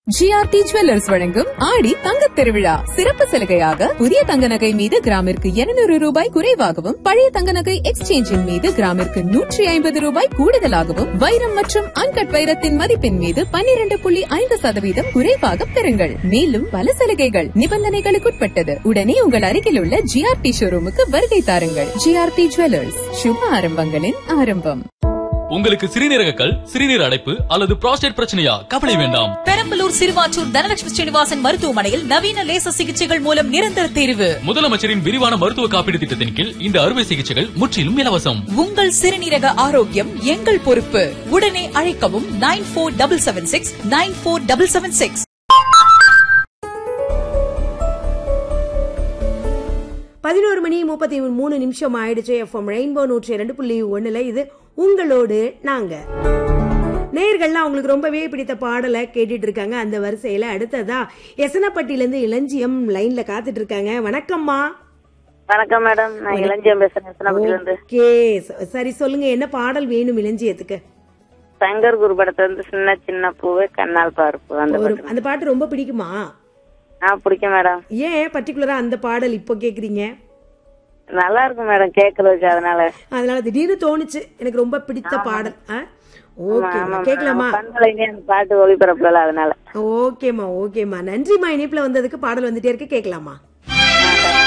GRT jewellers வழங்கும் ஆடி தங்கத் திருவிழா சிறப்பு சலுகையாக புதிய தங்க நகை மீது கிராமிற்கு 200 ரூபாய் குறைவாகவும் பழைய தங்க நகை எக்ஸ்சேஞ்சின் மீது கிராமிற்கு நூற்றி ஐம்பது ரூபாய் கூடுதலாகவும் வைரம் மற்றும் அன்கட் வைரத்தின் மதிப்பின் மீது 12.5% புள்ளி ஐந்து சதவீதம் குறைவாக பெறுங்கள் மேலும் பல சலுகைகள் நிபந்தனைகளுக்குட்பட்டது உடனே உங்கள் அருகில் உள்ள ஜிஆர்டி ஷோரூமுக்கு வருகை தாருங்கள் ஜிஆர்டி ஜுவல்லர்ஸ் சுப ஆரம்பங்களின் ஆரம்பம் உங்களுக்கு சிறுநீரக கல் சிறுநீர் அடைப்பு அல்லது புரோஸ்டேட் பிரச்சனையா கவலை வேண்டாம் பெரம்பலூர் சிறுவாச்சூர் தனலட்சுமி ஸ்ரீனிவாசன் மருத்துவமனையில் நவீன லேசர் சிகிச்சைகள் மூலம் நிரந்தர தீர்வு முதலமைச்சரின் விரிவான மருத்துவ காப்பீடு திட்டத்தின் கீழ் இந்த அறுவை சிகிச்சைகள் முற்றிலும் இலவசம் உங்கள் சிறுநீரக ஆரோக்கியம் எங்கள் பொறுப்பு உடனே அழைக்கவும் nine four double seven six nine four double seven six பதினோரு மணி முப்பத்தி மூணு நிமிஷம் ஆயிடுச்சு எஃப்எம் ரெயின்போ நூற்றி ரெண்டு புள்ளி ஒண்ணுல இது உங்களோடு நாங்க நேயர்கள்லாம் அவங்களுக்கு ரொம்பவே பிடித்த பாடலை கேட்டுட்டு இருக்காங்க அந்த வரிசையில அடுத்ததா எசனப்பட்டில இருந்து இளஞ்சியம் லைன்ல காத்துட்டு இருக்காங்க வணக்கம்மா வணக்கம் மேடம் நான் இளஞ்சியம் பேசுறேன் எத்தனாபுரத்துல இருந்து ஓகே ச- சரி சொல்லுங்க என்ன பாடல் வேணும் இளஞ்சியத்துக்கு சங்கர் குரு படத்துல இருந்து சின்ன சின்ன பூவே கண்ணால் பார்ப்பு அந்த ஒரு பாட்டு அந்த பாட்டு ரொம்ப பிடிக்குமா ஆ பிடிக்கும் மேடம் ஏன் பர்டிகுலரா அந்த பாடல் இப்போ கேக்குறீங்க நல்லா இருக்கும் மேடம் கேக்குறதுக்கு அதனால அதனால திடீர்னு தோணுச்சு எனக்கு ரொம்ப பிடித்த பாடல் ஓகே ஆமா கேட்கலாமா பண்பலைங்க அந்த பாட்டு ஒளிபரப்புல அதனால ஓகேம்மா ஓகேம்மா நன்றிம்மா இணைப்புல வந்ததுக்கு பாடல் வந்துட்டே இருக்கு கேட்கலாமா